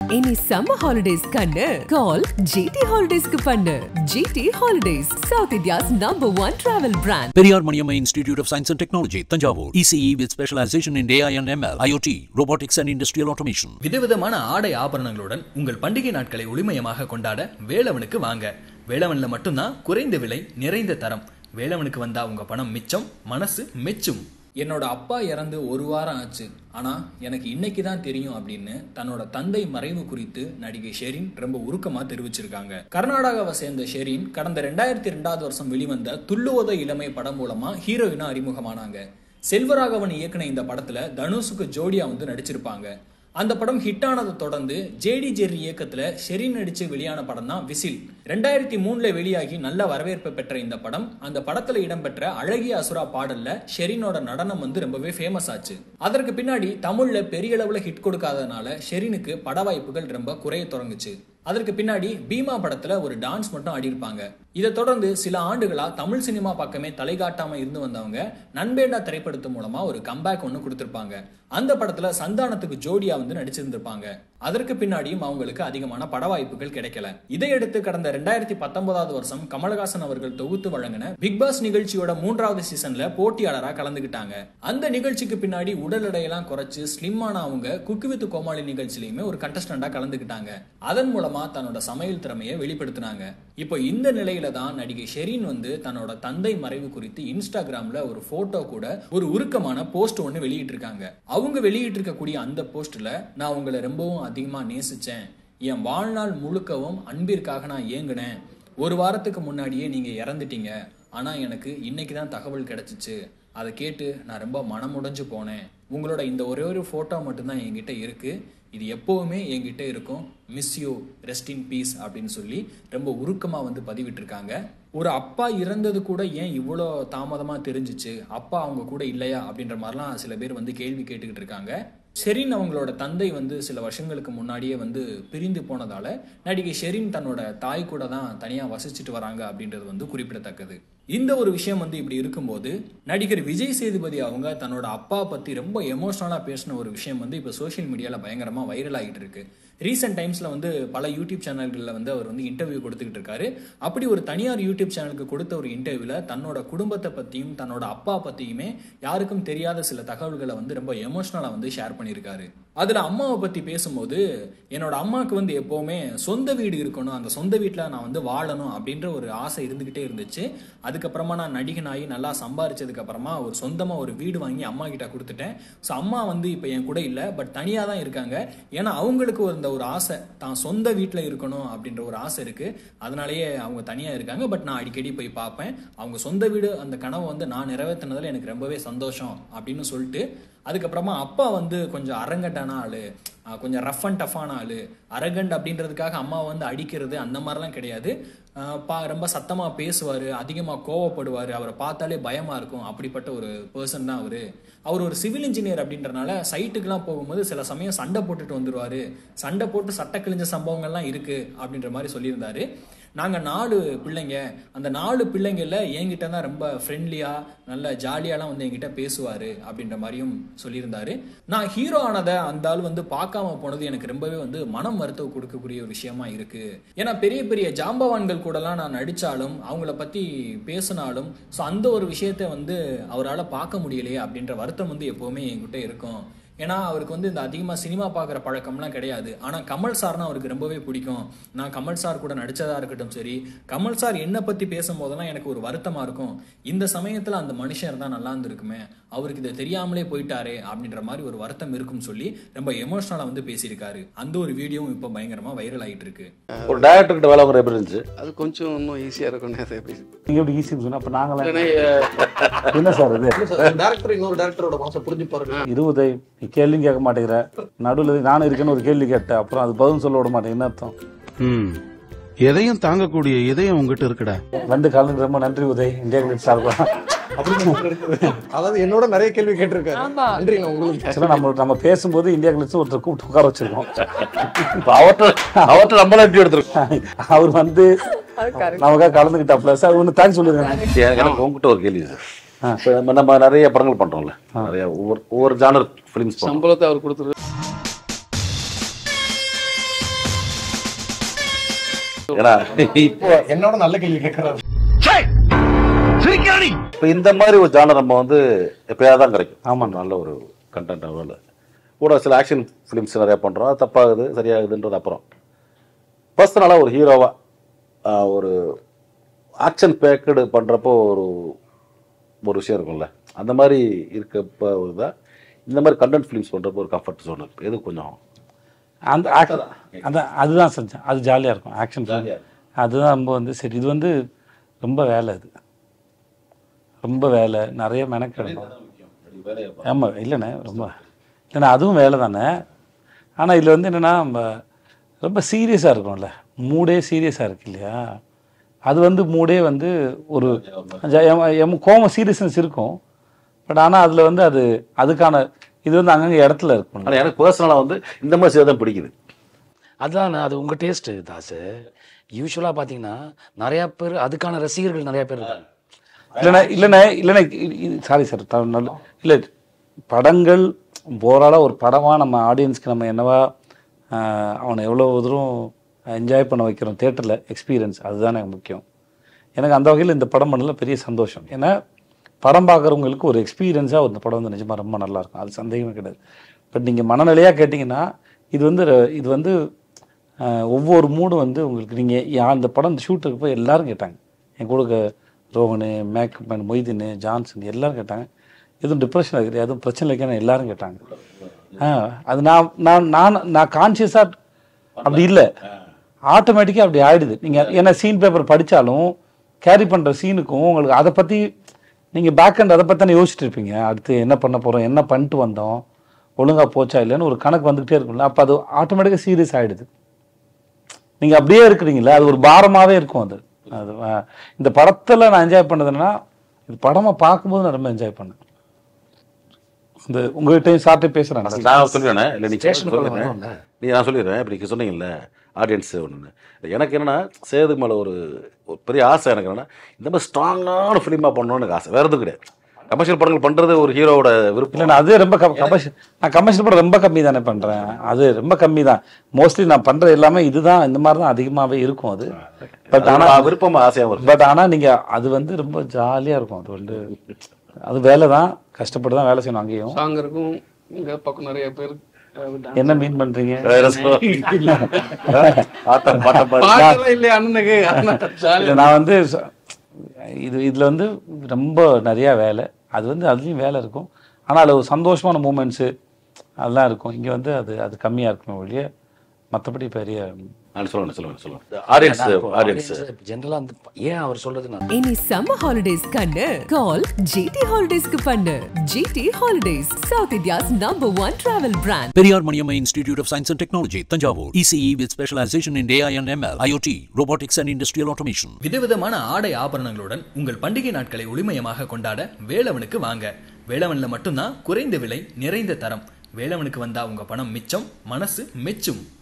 இனி summer holidays கண்ணு கால் GT ஹாலிடேஸ்க்கு பண்ணு GT Holidays south India's number one travel brand Periyar Maniamma Institute of Science and Technology, Tanjavur. ECE with specialization in AI and ML, IoT, robotics and industrial automation. விதவிதமான ஆடை ஆபரணங்களுடன் உங்கள் பண்டிகை நாட்களை ஒளிமயமாக கொண்டாட வேலவனுக்கு வாங்க வேலவன்ல மட்டும்தான் குறைந்த விலை நிறைந்த தரம் வேலவனுக்கு வந்தா உங்க பணம் மிச்சம் மனசு மெச்சும் என்னோட அப்பா இறந்து ஒரு வாரம் ஆச்சு ஆனா எனக்கு இன்னைக்கு தான் தெரியும் அப்படின்னு தன்னோட தந்தை மறைவு குறித்து நடிகை ஷெரின் ரொம்ப உருக்கமா தெரிவிச்சிருக்காங்க கர்நாடகாவை சேர்ந்த ஷெரின் கடந்த ரெண்டாயிரத்தி ரெண்டாவது வருஷம் வெளிவந்த துள்ளுவத இளமை படம் மூலமா ஹீரோயினா அறிமுகமானாங்க செல்வராகவன் இயக்குன இந்த படத்துல தனுஷுக்கு ஜோடியா வந்து நடிச்சிருப்பாங்க அந்த படம் ஹிட் ஆனதை தொடர்ந்து ஜேடி ஜெர்ரி இயக்கத்துல ஷெரின் நடிச்சு வெளியான படம் தான் விசில் ரெண்டாயிரத்தி மூணுல வெளியாகி நல்ல வரவேற்பு பெற்ற இந்த படம் அந்த படத்துல இடம்பெற்ற அழகிய அசுரா பாடல்ல ஷெரினோட நடனம் வந்து ரொம்பவே ஃபேமஸ் ஆச்சு அதற்கு பின்னாடி தமிழ்ல பெரிய அளவுல ஹிட் கொடுக்காதனால ஷெரினுக்கு பட வாய்ப்புகள் ரொம்ப குறைய தொடங்குச்சு அதற்கு பின்னாடி பீமா படத்துல ஒரு டான்ஸ் மட்டும் ஆடியிருப்பாங்க இதை தொடர்ந்து சில ஆண்டுகளா தமிழ் சினிமா பக்கமே தலை காட்டாம இருந்து வந்தவங்க நண்பேண்டா திரைப்படத்து மூலமா ஒரு கம்பேக் ஒன்று கொடுத்திருப்பாங்க அந்த படத்துல சந்தானத்துக்கு ஜோடியா வந்து நடிச்சிருந்திருப்பாங்க அதற்கு பின்னாடியும் அவங்களுக்கு அதிகமான பட வாய்ப்புகள் கிடைக்கல இதையடுத்து கடந்த ரெண்டாயிரத்தி பத்தொன்பதாவது வருஷம் கமலஹாசன் அவர்கள் தொகுத்து வழங்கின பிக் பாஸ் நிகழ்ச்சியோட மூன்றாவது சீசன்ல போட்டியாளரா கலந்துகிட்டாங்க அந்த நிகழ்ச்சிக்கு பின்னாடி உடல் எடையெல்லாம் குறைச்சு ஸ்லிம்மான அவங்க குக்கு வித் கோமாளி நிகழ்ச்சியிலுமே ஒரு கண்டஸ்டண்டா கலந்துகிட்டாங்க அதன் மூலமா தன்னோட சமையல் திறமையை வெளிப்படுத்தினாங்க இப்போ இந்த நிலையில தான் நடிகை ஷெரீன் வந்து தன்னோட தந்தை மறைவு குறித்து இன்ஸ்டாகிராம்ல ஒரு போட்டோ கூட ஒரு உருக்கமான போஸ்ட் ஒன்று வெளியிட்டிருக்காங்க அவங்க வெளியிட்டிருக்கக்கூடிய அந்த போஸ்ட்ல நான் உங்களை ரொம்பவும் அதிகமா நேசிச்சேன் என் வாழ்நாள் முழுக்கவும் அன்பிற்காக நான் ஏங்கினேன் ஒரு வாரத்துக்கு முன்னாடியே நீங்க இறந்துட்டீங்க ஆனா எனக்கு இன்னைக்கு தான் தகவல் கிடைச்சிச்சு அதை கேட்டு நான் ரொம்ப மனமுடைஞ்சு போனேன் உங்களோட இந்த ஒரே ஒரு ஃபோட்டோ மட்டும்தான் என்கிட்ட இருக்கு இது எப்போவுமே என்கிட்ட இருக்கும் miss you rest in peace அப்படின்னு சொல்லி ரொம்ப உருக்கமாக வந்து பதிவிட்டிருக்காங்க ஒரு அப்பா இறந்தது கூட ஏன் இவ்வளோ தாமதமாக தெரிஞ்சிச்சு அப்பா அவங்க கூட இல்லையா அப்படின்ற மாதிரிலாம் சில பேர் வந்து கேள்வி கேட்டுக்கிட்டு இருக்காங்க ஷெரின் அவங்களோட தந்தை வந்து சில வருஷங்களுக்கு முன்னாடியே வந்து பிரிந்து போனதால நடிகை ஷெரின் தன்னோட தாய் கூட தான் தனியாக வசிச்சுட்டு வராங்க அப்படின்றது வந்து குறிப்பிடத்தக்கது இந்த ஒரு விஷயம் வந்து இப்படி இருக்கும்போது நடிகர் விஜய் சேதுபதி அவங்க தன்னோட அப்பா பத்தி ரொம்ப எமோஷனலாக பேசின ஒரு விஷயம் வந்து இப்போ சோஷியல் மீடியாவில் பயங்கரமாக வைரல் ஆகிட்டு இருக்கு ரீசெண்ட் டைம்ஸில் வந்து பல யூடியூப் சேனல்களில் வந்து அவர் வந்து இன்டர்வியூ கொடுத்துக்கிட்டு இருக்காரு அப்படி ஒரு தனியார் யூடியூப் சேனலுக்கு கொடுத்த ஒரு இன்டர்வியூவில் தன்னோட குடும்பத்தை பற்றியும் தன்னோட அப்பா பற்றியுமே யாருக்கும் தெரியாத சில தகவல்களை வந்து ரொம்ப எமோஷனலாக வந்து ஷேர் பண்ணியிருக்காரு அதில் அம்மாவை பற்றி பேசும்போது என்னோட அம்மாவுக்கு வந்து எப்போவுமே சொந்த வீடு இருக்கணும் அந்த சொந்த வீட்டில் நான் வந்து வாழணும் அப்படின்ற ஒரு ஆசை இருந்துக்கிட்டே இருந்துச்சு அதுக்கப்புறமா நான் நடிகனாகி நல்லா சம்பாரிச்சதுக்கு அப்புறமா ஒரு சொந்தமாக ஒரு வீடு வாங்கி அம்மா கிட்ட கொடுத்துட்டேன் ஸோ அம்மா வந்து இப்போ என் கூட இல்லை பட் தனியாக தான் இருக்காங்க ஏன்னா அவங்களுக்கு ஒரு இந்த ஒரு ஆசை தான் சொந்த வீட்டில் இருக்கணும் அப்படின்ற ஒரு ஆசை இருக்கு அதனாலேயே அவங்க தனியாக இருக்காங்க பட் நான் அடிக்கடி போய் பார்ப்பேன் அவங்க சொந்த வீடு அந்த கனவை வந்து நான் நிறைவேற்றினதில் எனக்கு ரொம்பவே சந்தோஷம் அப்படின்னு சொல்லிட்டு அதுக்கப்புறமா அப்பா வந்து கொஞ்சம் அரங்கட்டான ஆளு ஆஹ் கொஞ்சம் ரஃப் அண்ட் டஃப்பான ஆளு அரகண்ட் அப்படின்றதுக்காக அம்மா வந்து அடிக்கிறது அந்த மாதிரிலாம் கிடையாது ஆஹ் பா ரொம்ப சத்தமாக பேசுவார் அதிகமாக கோவப்படுவார் அவரை பார்த்தாலே பயமாக இருக்கும் அப்படிப்பட்ட ஒரு பர்சன் தான் அவர் அவர் ஒரு சிவில் இன்ஜினியர் அப்படின்றனால சைட்டுக்கெலாம் போகும்போது சில சமயம் சண்டை போட்டுட்டு வந்துருவார் சண்டை போட்டு சட்டை கிழிஞ்ச சம்பவங்கள்லாம் இருக்குது அப்படின்ற மாதிரி சொல்லியிருந்தாரு நாங்கள் நாலு பிள்ளைங்க அந்த நாலு பிள்ளைங்கள என்கிட்ட தான் ரொம்ப ஃப்ரெண்ட்லியாக நல்ல ஜாலியாலாம் வந்து என்கிட்ட பேசுவார் அப்படின்ற மாதிரியும் சொல்லியிருந்தாரு நான் ஹீரோ ஆனதை அந்த ஆள் வந்து பார்க்காம போனது எனக்கு ரொம்பவே வந்து மனம் மருத்துவ கொடுக்கக்கூடிய ஒரு விஷயமா இருக்கு ஏன்னா பெரிய பெரிய ஜாம்பவான்கள் கூடலாம் நான் நடித்தாலும் அவங்கள பற்றி பேசினாலும் ஸோ அந்த ஒரு விஷயத்தை வந்து அவரால் பார்க்க முடியலையே அப்படின்ற வருத்தம் வந்து எப்போவுமே என்கிட்ட இருக்கும் ஏன்னா அவருக்கு வந்து இந்த அதிகமாக சினிமா பார்க்குற பழக்கம்லாம் கிடையாது ஆனால் கமல் சார்னா அவருக்கு ரொம்பவே பிடிக்கும் நான் கமல் சார் கூட நடித்ததாக இருக்கட்டும் சரி கமல் சார் என்னை பற்றி பேசும்போதெல்லாம் எனக்கு ஒரு வருத்தமாக இருக்கும் இந்த சமயத்தில் அந்த மனுஷன் இருந்தால் நல்லா இருந்திருக்குமே அவருக்கு இதை தெரியாமலே போயிட்டாரே அப்படின்ற மாதிரி ஒரு வருத்தம் இருக்கும்னு சொல்லி ரொம்ப எமோஷனலாக வந்து பேசியிருக்காரு அந்த ஒரு வீடியோவும் இப்போ பயங்கரமாக வைரல் ஆகிட்டு இருக்கு ஒரு டேரக்டர் கிட்ட வேலை வாங்குற எப்படி இருந்துச்சு அது கொஞ்சம் இன்னும் ஈஸியாக இருக்கும் அதை எப்படி நீங்க எப்படி ஈஸின்னு சொன்னா அப்ப நாங்களாம் இல்லைன்னா, என்ன சார் இது டேரக்டர் இன்னொரு டேரக்டரோட மனசை புரிஞ்சு பாருங்க இருபதை நீ கேள்வியும் கேட்க மாட்டேங்கிற நடுவில் நானும் இருக்கேன்னு ஒரு கேள்வி கேட்டேன் அப்புறம் அது பதில் சொல்ல விட மாட்டேன் என்ன அர்த்தம் ம் எதையும் தாங்கக்கூடிய இதயம் உங்ககிட்ட இருக்குடா ரெண்டு காலம் ரொம்ப நன்றி உதய் இந்தியா கிரிக்கெட் சார்பாக அதாவது என்னோட நிறைய கேள்வி கேட்டிருக்காரு நன்றிங்க உங்களுக்கு ஆக்சுவலாக நம்ம நம்ம பேசும்போது இந்தியா கிரிக்கெட் ஒருத்தர் கூப்பிட்டு உட்கார வச்சிருக்கோம் இப்ப அவர்கிட்ட அவர்கிட்ட நம்மளாம் எப்படி எடுத்துருக்கோம் அவர் வந்து நமக்காக கலந்துக்கிட்டாப்ல சார் ஒன்று தேங்க்ஸ் சொல்லிடுறேன் எனக்கு எனக்கு உங்ககிட்ட ஒரு கேள்வி சார் இப்ப நம்ம நம்ம நிறைய படங்கள் பண்றோம்ல நிறைய ஒவ்வொரு ஒவ்வொரு ஜானர் ஃபிலிம்ஸ் பண்றோம் சம்பளத்தை அவர் கொடுத்துரு ஏன்னா இப்போ என்னோட நல்ல கேள்வி கேட்கறாரு இப்போ இந்த மாதிரி ஒரு ஜானர் நம்ம வந்து எப்பயாவது தான் கிடைக்கும் ஆமாம். நல்ல ஒரு கண்டென்ட் அவ்வளோ கூட சில ஆக்ஷன் ஃபிலிம்ஸ் நிறையா பண்ணுறோம் அது தப்பாகுது சரியாகுதுன்றது அப்புறம் பர்சனலாக ஒரு ஹீரோவாக ஒரு ஆக்ஷன் பேக்கடு பண்ணுறப்போ ஒரு ஒரு விஷயம் இருக்கும்ல அந்த மாதிரி இருக்கப்போ தான் இந்த மாதிரி கண்டென்ட் ஃபிலிம்ஸ் பண்ணுறப்போ ஒரு கம்ஃபர்ட் ஜோன் இருக்குது எது கொஞ்சம் அந்த ஆக்ஷன் அந்த அதுதான் செஞ்சேன் அது ஜாலியாக இருக்கும் ஆக்ஷன் ஜாலியா அதுதான் ரொம்ப வந்து சரி இது வந்து ரொம்ப வேலை இது ரொம்ப வேலை நிறைய மெனக்கிடணும் ஆமாம் இல்லைண்ணே ரொம்ப இல்லைண்ணா அதுவும் வேலை தானே ஆனால் இதில் வந்து என்னென்னா நம்ம ரொம்ப சீரியஸாக இருக்கும்ல மூடே சீரியஸாக இருக்கு இல்லையா அது வந்து மூடே வந்து ஒரு ஜ- எம்- எம் கோம சீரியஸ்னஸ் இருக்கும் பட் ஆனால் அதில் வந்து அது அதுக்கான இது வந்து அங்கங்கே இடத்துல இருக்கும் ஆனால் எனக்கு பர்சனலாக வந்து இந்த மாதிரி செய்ய தான் பிடிக்குது அதான் அது உங்கள் டேஸ்ட்டு தாசு யூஸ்வலாக பார்த்தீங்கன்னா நிறையா பேர் அதுக்கான ரசிகர்கள் நிறையா பேர் இருக்காங்க இல்லைண்ணே இல்லைண்ணே இல்லைண்ணே சாரி சார் நல்ல இல்லை படங்கள் ஓவராலாக ஒரு படமாக நம்ம ஆடியன்ஸ்க்கு நம்ம என்னவா ஆஹ், அவனை எவ்வளோ தூரம் என்ஜாய் பண்ண வைக்கிறோம் தேட்டரில் எக்ஸ்பீரியன்ஸ் அதுதான் எனக்கு முக்கியம் எனக்கு அந்த வகையில் இந்த படம் பண்ணல பெரிய சந்தோஷம் ஏன்னா படம் பார்க்குறவங்களுக்கு ஒரு எக்ஸ்பீரியன்ஸாக இந்த படம் வந்து நிஜமாக ரொம்ப நல்லா இருக்கும் அது சந்தேகமே கிடையாது பட் நீங்கள் மனநிலையாக கேட்டிங்கன்னா இது வந்து ர- இது வந்து ஆஹ், ஒவ்வொரு மூடும் வந்து உங்களுக்கு நீங்கள் அந்த படம் ஷூட்டுக்கு போய் எல்லாரும் கேட்டாங்க என் கூட க- Rohan makeup man Moideen Johnson எல்லாரும் கேட்டாங்க எதுவும் டிப்ரெஷன் இருக்குது எதுவும் பிரச்சனை இல்லைன்னு எல்லாரும் கேட்டாங்க ஆ அது நான் நான் நான் நான் கான்சியஸாக அப்படி இல்லை ஆட்டோமேட்டிக்காக அப்படி ஆயிடுது நீங்கள் ஏன்னா சீன் பேப்பர் படித்தாலும் கேரி பண்ணுற சீனுக்கும் உங்களுக்கு அதை பற்றி நீங்கள் பேக் அண்ட் அதை பற்றி தானே யோசிச்சுட்டு இருப்பீங்க அடுத்து என்ன பண்ண போகிறோம் என்ன பண்ணிட்டு வந்தோம் ஒழுங்காக போச்சா இல்லைன்னு ஒரு கணக்கு வந்துகிட்டே இருக்கும்ல அப்போ அது ஆட்டோமேட்டிக்காக சீரியஸ் ஆகிடுது நீங்கள் அப்படியே இருக்கிறீங்களா அது ஒரு பாரமாகவே இருக்கும் அது அது ஆ, இந்த படத்தில் நான் என்ஜாய் பண்ணதுன்னா இது படமாக பார்க்கும்போது நான் ரொம்ப என்ஜாய் பண்ணேன் இந்த உங்கள்கிட்டயும் சார்ட்டே பேசுகிறேன் நான் சொல்லிடுறேன் இல்லை நீ ஸ்டேஷனுக்குள்ள சொல்லிடுறேன் வரும்ல. நீ நான் சொல்லிடுறேன் இப்படி நீங்க சொன்னீங்கல்ல ஆடியன்ஸ் ஒன்று எனக்கு என்னன்னா சேது மேலே ஒரு ஒரு பெரிய ஆசை எனக்கு என்னன்னா இந்த மாதிரி ஸ்ட்ராங்கான ஃபிலிமாக பண்ணணும்னு எனக்கு ஆசை வேறு எதுவும் கிடையாது கமர்ஷியல் படங்கள் பண்ணுறது ஒரு ஹீரோவோட விருப்பம் இல்லை நான் அது ரொம்ப கமர்ஷியல் நான் கமர்ஷியல் படம் ரொம்ப கம்மி தானே பண்ணுறேன் அது ரொம்ப கம்மி தான் மோஸ்ட்லி நான் பண்ணுறது எல்லாமே இதுதான் இந்த மாதிரி தான் அதிகமாகவே இருக்கும் அது பட் ஆனால் ஆனால் விருப்பம் ஆசையாக வரும் பட் ஆனால் நீங்கள் அது வந்து ரொம்ப ஜாலியாக இருக்கும் அது வந்து அது வேலை தான் கஷ்டப்பட்டு தான் வேலை செய்யணும் அங்கேயும் சாங் இருக்கும் இங்க பக்கம் நிறைய பேர் என்ன மீன் பண்ணுறீங்க ஆட்டம் பாட்டம் பாரு. பாட்டெல்லாம் இல்லையா அண்ணனுக்கு இல்ல, நான் வந்து ச- இது இதில் வந்து ரொம்ப நிறையா வேலை அது வந்து அதுலேயும் வேலை இருக்கும் ஆனால் அதில் ஒரு சந்தோஷமான மூமெண்ட்ஸு அதெல்லாம் இருக்கும் இங்கே வந்து அது அது கம்மியாக இருக்குமே ஒழிய மற்றபடி பெரிய நான் சொல்லுவேன் சொல்லுவேன் சொல்லுவேன் ஆடியன்ஸ் ஆடியன்ஸ் ஜென்ரலாக அந்த ஏன் அவர் சொல்றது நான் இனி சம்மர் ஹாலிடேஸ் கண்ணு கால் ஜிடி ஹாலிடேஸ்க்கு பண்ணு GT Holidays south India's number one travel brand Periyar Maniamma Institute of Science and Technology, Tanjavur. ECE with specialization in AI and ML, IoT, robotics and industrial automation. விதவிதமான ஆடை ஆபரணங்களுடன் உங்கள் பண்டிகை நாட்களை ஒளிமயமாக கொண்டாட வேலவனுக்கு வாங்க வேலவன்ல மட்டும்தான் குறைந்த விலை நிறைந்த தரம் வேலவனுக்கு வந்தா உங்க பணம் மிச்சம் மனசு மெச்சும்